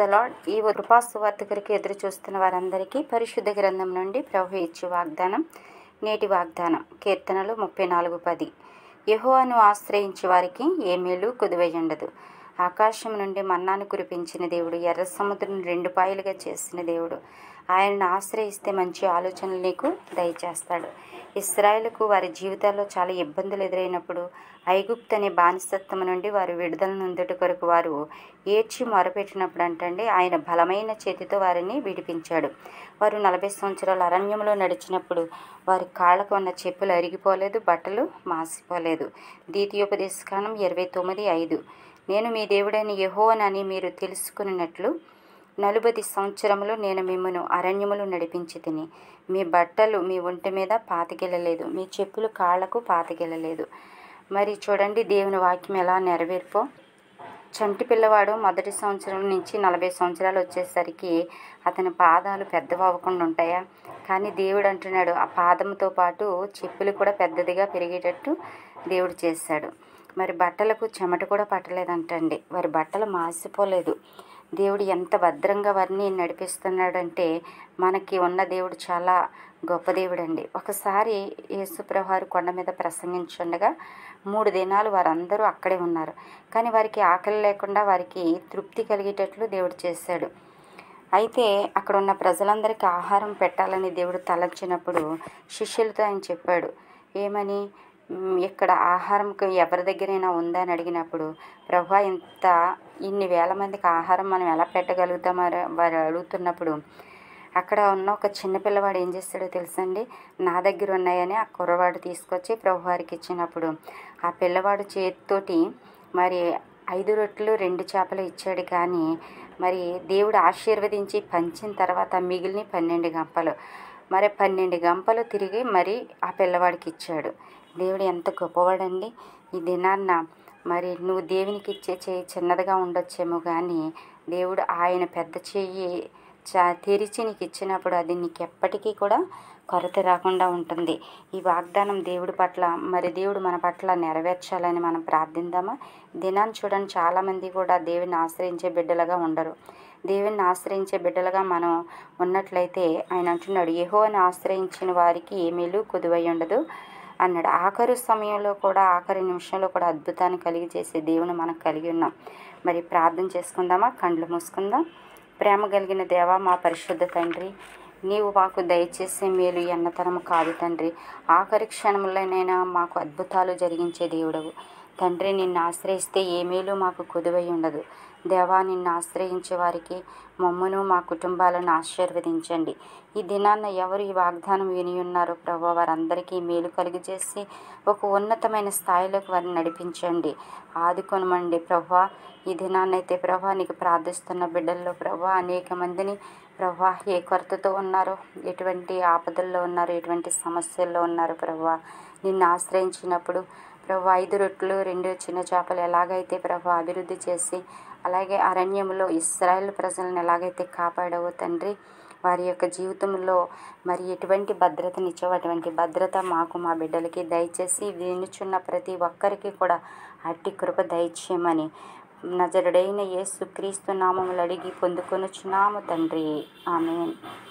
lord ఈ కృపా సువార్త కొరకు ఎదురు చూస్తున్న వారందరికీ పరిశుద్ధ గ్రంథం నుండి ప్రభు ఇచ్చు వాగ్దానం నేటి వాగ్దానం కీర్తనలు ముప్పై నాలుగు పది యెహోవాను ఆశ్రయించే వారికి ఏ మేలు కుదువయ్యుండదు ఆకాశం నుండి మన్నాను కురిపించిన దేవుడు ఎర్ర సముద్రం రెండు పాయలుగా చేసిన దేవుడు ఆయనను ఆశ్రయిస్తే మంచి ఆలోచనలు నీకు దయచేస్తాడు ఇస్రాయేల్కు వారి జీవితాల్లో చాలా ఇబ్బందులు ఎదురైనప్పుడు ఐగుప్తు అనే బానిసత్వం నుండి వారు విడుదల నుందుట కొరకు వారు ఏడ్చి మొరపెట్టినప్పుడు అంటండి ఆయన బలమైన చేతితో వారిని విడిపించాడు వారు నలభై సంవత్సరాల అరణ్యంలో నడిచినప్పుడు వారి కాళ్ళకు ఉన్న చెప్పులు అరిగిపోలేదు బట్టలు మాసిపోలేదు ద్వితీయోపదేశకాలం ఇరవై తొమ్మిది ఐదు నేను మీ దేవుడైన యెహోవానని మీరు తెలుసుకున్నట్లు నలుబది సంవత్సరములు నేను మిమ్మను అరణ్యములు నడిపించి తిని మీ బట్టలు మీ ఒంటి మీద పాతికెళ్ళలేదు మీ చెప్పులు కాళ్లకు పాతికెళ్ళలేదు మరి చూడండి దేవుని వాక్యం ఎలా నెరవేర్పో చంటి పిల్లవాడు మొదటి సంవత్సరం నుంచి నలభై సంవత్సరాలు వచ్చేసరికి అతని పాదాలు పెద్దవి అవ్వకుండా ఉంటాయా కానీ దేవుడు అంటున్నాడు ఆ పాదంతో పాటు చెప్పులు కూడా పెద్దదిగా పెరిగేటట్టు దేవుడు చేశాడు మరి బట్టలకు చెమట కూడా పట్టలేదంటండి వారి బట్టలు మాసిపోలేదు దేవుడు ఎంత భద్రంగా వారిని నడిపిస్తున్నాడంటే మనకి ఉన్న దేవుడు చాలా గొప్ప దేవుడు అండి ఒకసారి యేసుప్రభారు కొండ మీద ప్రసంగించుండగా మూడు దినాలు వారందరూ అక్కడే ఉన్నారు కానీ వారికి ఆకలి లేకుండా వారికి తృప్తి కలిగేటట్లు దేవుడు చేశాడు అయితే అక్కడ ఉన్న ప్రజలందరికీ ఆహారం పెట్టాలని దేవుడు తలంచినప్పుడు శిష్యులతో ఆయన చెప్పాడు ఏమని "మ్, ఇక్కడ ఆహారంకి ఎవరి దగ్గరైనా ఉందా అని అడిగినప్పుడు ప్రభా ఇంత ఇన్ని వేల మందికి ఆహారం మనం ఎలా పెట్టగలుగుతామని వారు అడుగుతున్నప్పుడు అక్కడ ఉన్న ఒక చిన్న పిల్లవాడు ఏం చేస్తాడో తెలుసండి నా దగ్గర ఉన్నాయని ఆ కుర్రవాడు తీసుకొచ్చి ప్రభువారికి ఇచ్చినప్పుడు ఆ పిల్లవాడు చేతితోటి మరి ఐదు రొట్టెలు రెండు చేపలు ఇచ్చాడు కానీ మరి దేవుడు ఆశీర్వదించి పంచిన తర్వాత మిగిలిన పన్నెండు గంపలు మరి పన్నెండు గంపలు తిరిగి మరి ఆ పిల్లవాడికి ఇచ్చాడు దేవుడు ఎంత గొప్పవాడండి ఈ దినాన్న మరి నువ్వు దేవునికి ఇచ్చే చేయి చిన్నదిగా ఉండొచ్చేమో కానీ దేవుడు ఆయన పెద్ద చెయ్యి చా తెరిచి నీకు ఇచ్చినప్పుడు అది నీకు ఎప్పటికీ కూడా కొరత రాకుండా ఉంటుంది ఈ వాగ్దానం దేవుడి పట్ల మరి దేవుడు మన పట్ల నెరవేర్చాలని మనం ప్రార్థిద్దామా దినాన్ని చూడండి చాలామంది కూడా దేవుని ఆశ్రయించే బిడ్డలుగా ఉండరు దేవుని ఆశ్రయించే బిడ్డలుగా మనం ఉన్నట్లయితే ఆయన అంటున్నాడు యెహోవాను ఆశ్రయించిన వారికి ఏ మేలు కుదువై ఉండదు అన్నాడు ఆఖరు సమయంలో కూడా ఆఖరి నిమిషంలో కూడా అద్భుతాన్ని కలిగి చేసే దేవుని మనం కలిగి ఉన్నాం మరి ప్రార్థన చేసుకుందామా కండ్లు మూసుకుందాం ప్రేమ కలిగిన దేవ మా పరిశుద్ధ తండ్రి నీవు మాకు దయచేసే మేలు ఎన్నతరము కాదు తండ్రి ఆఖరి క్షణములనైనా మాకు అద్భుతాలు జరిగించే దేవుడవు తండ్రి నిన్ను ఆశ్రయిస్తే ఏ మేలు మాకు కుదువై ఉండదు దేవా నిన్ను ఆశ్రయించే వారికి మమ్మను మా కుటుంబాలను ఆశీర్వదించండి ఈ దినాన్న ఎవరు ఈ వాగ్దానం విని ఉన్నారో ప్రభా వారందరికీ మేలు కలిగి చేసి ఒక ఉన్నతమైన స్థాయిలోకి వారిని నడిపించండి ఆదుకొనమండి ప్రభా ఈ దినాన్నైతే ప్రభా నీకు ప్రార్థిస్తున్న బిడ్డల్లో ప్రభా అనేక మందిని ప్రభా ఏ కొరతతో ఉన్నారో ఎటువంటి ఆపదల్లో ఉన్నారో ఎటువంటి సమస్యల్లో ఉన్నారో ప్రభా నిన్ను ఆశ్రయించినప్పుడు ప్రభా ఐదు రొట్టెలు రెండు చిన్న చేపలు ఎలాగైతే ప్రభా అభివృద్ధి చేసి అలాగే అరణ్యంలో ఇస్రాయేల్ ప్రజలను ఎలాగైతే కాపాడావో తండ్రి వారి యొక్క జీవితంలో మరి ఎటువంటి భద్రతనిచ్చావు అటువంటి భద్రత మాకు మా బిడ్డలకి దయచేసి వినుచున్న ప్రతి ఒక్కరికి కూడా అట్టి కృప దయచేయమని నజరుడైన యేసు క్రీస్తు నామములు అడిగి పొందుకొనుచున్నాము తండ్రి ఆమెన్